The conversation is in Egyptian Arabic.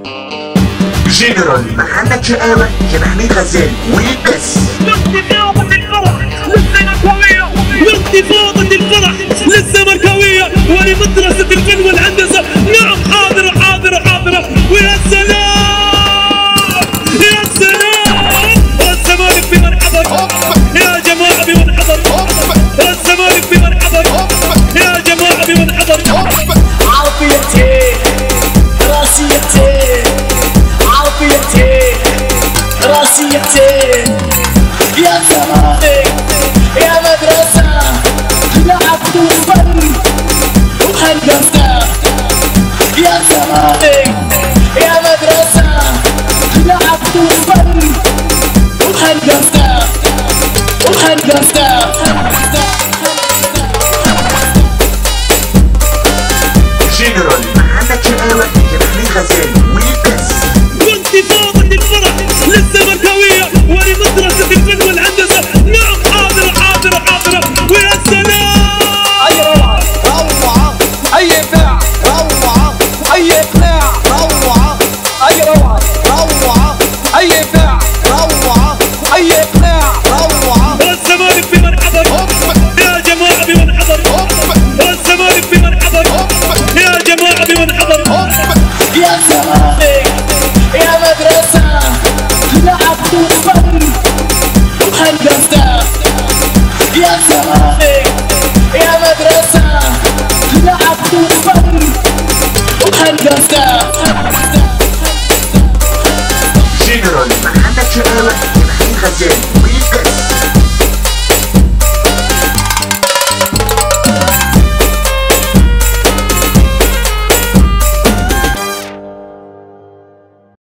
جنرال محمد شقاوة شبحمين غزال وبس وانتفاضة الفرح للزمركاوية وانتفاضة الفرح للزمركاوية ولمدرسة الفن والهندسة نعم حاضرة حاضرة حاضرة ويا سلام يا سلام الزمالك بمن حضر يا جماعة بمن حضر الزمالك بمن حضر يا جماعة بمن حضر عافيتي راسيتي عافيتي راسيتي يا زمانك يا مدرسة لعبت الفن وخلفنا يا زمانك يا مدرسة لعبت الفن وخلفنا وخلفنا جنرال محمد شقاوة شبحمين غزال وبس وانتفاضة الفرح للزمركاوية ولمدرسة الفن والهندسة نعم حاضرة حاضرة حاضرة ويا سلام اي روعه روعه اي ابداع روعه اي اقناع روعه اي روعه روعه اي ابداع روعه اي اقناع روعه الزمالك بمن حضر يا جماعة بمن حضر الزمالك بمن حضر يا جماعة بمن حضر يا زمانك